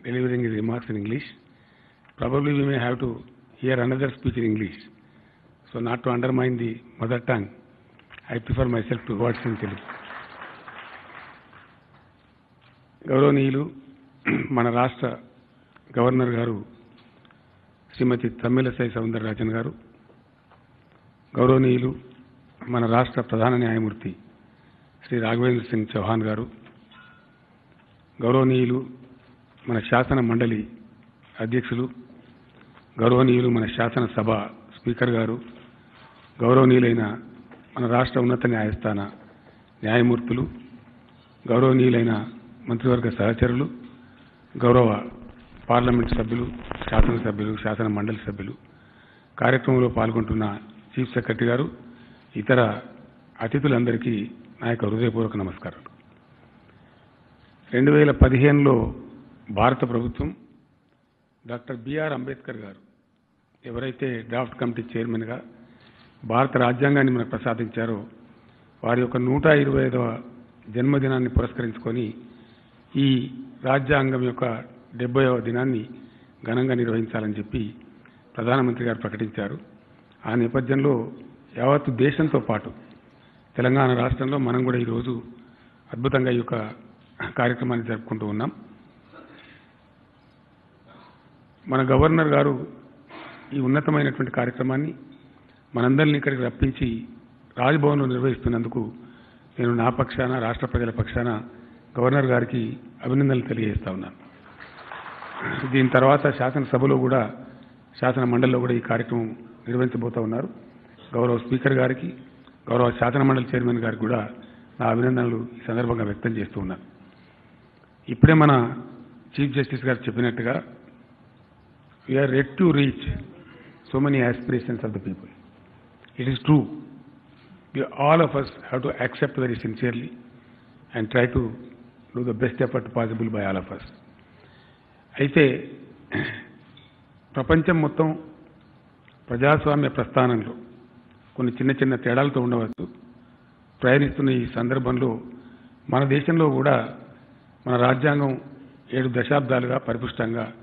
delivering his remarks in English. Probably we may have to hear another speech in English. So not to undermine the mother tongue, I prefer myself to words in Telugu. గౌరవనీయులు మన రాష్ట్ర governor గారు శ్రీమతి తమ్మిలసై సౌందరరాజన్ గారు గౌరవనీయులు మన రాష్ట్ర ప్రధాన న్యాయమూర్తి శ్రీ రాఘవేంద్ర సింగ్ చౌహాన్ గారు గౌరవనీయులు మన శాసన మండలి అధ్యక్షులు గౌరవనీయులు మన శాసనసభ స్పీకర్ గారు గౌరవనీయులైన మన రాష్ట్ర ఉన్నత న్యాయస్థాన న్యాయమూర్తులు గౌరవనీయులైన మంత్రివర్గ సహచరులు గౌరవ పార్లమెంట్ సభ్యులు శాసనసభ్యులు శాసన మండలి సభ్యులు కార్యక్రమంలో పాల్గొంటున్న చీఫ్ సెక్రటరీ గారు ఇతర అతిథులందరికీ నా యొక్క హృదయపూర్వక నమస్కారాలు రెండు వేల పదిహేనులో భారత ప్రభుత్వం డాక్టర్ బిఆర్ అంబేద్కర్ గారు ఎవరైతే డ్రాఫ్ట్ కమిటీ చైర్మన్గా భారత రాజ్యాంగాన్ని మనకు ప్రసాదించారో వారి యొక్క నూట ఇరవై ఐదవ జన్మదినాన్ని పురస్కరించుకొని ఈ రాజ్యాంగం యొక్క డెబ్బైవ దినాన్ని ఘనంగా నిర్వహించాలని చెప్పి ప్రధానమంత్రి గారు ప్రకటించారు ఆ నేపథ్యంలో యావత్తు దేశంతో పాటు తెలంగాణ రాష్ట్రంలో మనం కూడా ఈరోజు అద్భుతంగా ఈ యొక్క కార్యక్రమాన్ని జరుపుకుంటూ ఉన్నాం మన గవర్నర్ గారు ఈ ఉన్నతమైనటువంటి కార్యక్రమాన్ని మనందరినీ ఇక్కడికి రప్పించి రాజ్భవన్లో నిర్వహిస్తున్నందుకు నేను నా పక్షాన రాష్ట్ర ప్రజల పక్షాన గవర్నర్ గారికి అభినందనలు తెలియజేస్తా ఉన్నాను దీని తర్వాత శాసనసభలో కూడా శాసన మండలిలో కూడా ఈ కార్యక్రమం నిర్వహించబోతా ఉన్నారు గౌరవ స్పీకర్ గారికి గౌరవ శాసన మండలి చైర్మన్ గారికి కూడా నా అభినందనలు ఈ సందర్భంగా వ్యక్తం చేస్తూ ఉన్నాను ఇప్పుడే మన చీఫ్ జస్టిస్ గారు చెప్పినట్టుగా we are ready to reach so many aspirations of the people it is true all of us have to accept very sincerely and try to do the best effort possible by all of us అయితే ప్రపంచం మొత్తం ప్రజాస్వామ్య ప్రస్థానంలో కొన్ని చిన్న చిన్న తేడాలతో ఉండవచ్చు ప్రయాణిస్తున్న ఈ సందర్భంలో మన దేశంలో కూడా మన రాజ్యాంగం ఏడు దశాబ్దాలుగా పరిపుష్టంగా